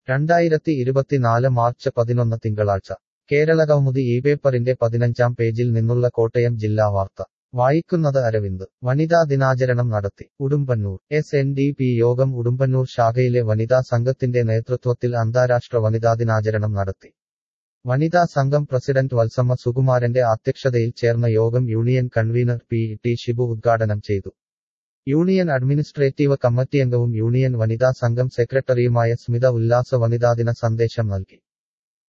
രണ്ടായിരത്തി ഇരുപത്തിനാല് മാർച്ച് പതിനൊന്ന് തിങ്കളാഴ്ച കേരളകൗമുദി ഈ പേപ്പറിന്റെ പതിനഞ്ചാം പേജിൽ നിന്നുള്ള കോട്ടയം ജില്ലാ വാർത്ത വായിക്കുന്നത് അരവിന്ദ് വനിതാ ദിനാചരണം നടത്തി Udumbannoor S N D P Yogam Udumbannoor ശാഖയിലെ വനിതാ സംഘത്തിന്റെ നേതൃത്വത്തിൽ അന്താരാഷ്ട്ര വനിതാ ദിനാചരണം നടത്തി വനിതാ സംഘം പ്രസിഡന്റ് വത്സമ്മ സുകുമാരന്റെ അധ്യക്ഷതയിൽ ചേർന്ന യോഗം union convener P T Shibu ഉദ്ഘാടനം ചെയ്തു യൂണിയൻ അഡ്മിനിസ്ട്രേറ്റീവ് കമ്മിറ്റിയംഗവും യൂണിയൻ വനിതാ സംഘം സെക്രട്ടറിയുമായ സ്മിത ഉല്ലാസ വനിതാദിന സന്ദേശം നൽകി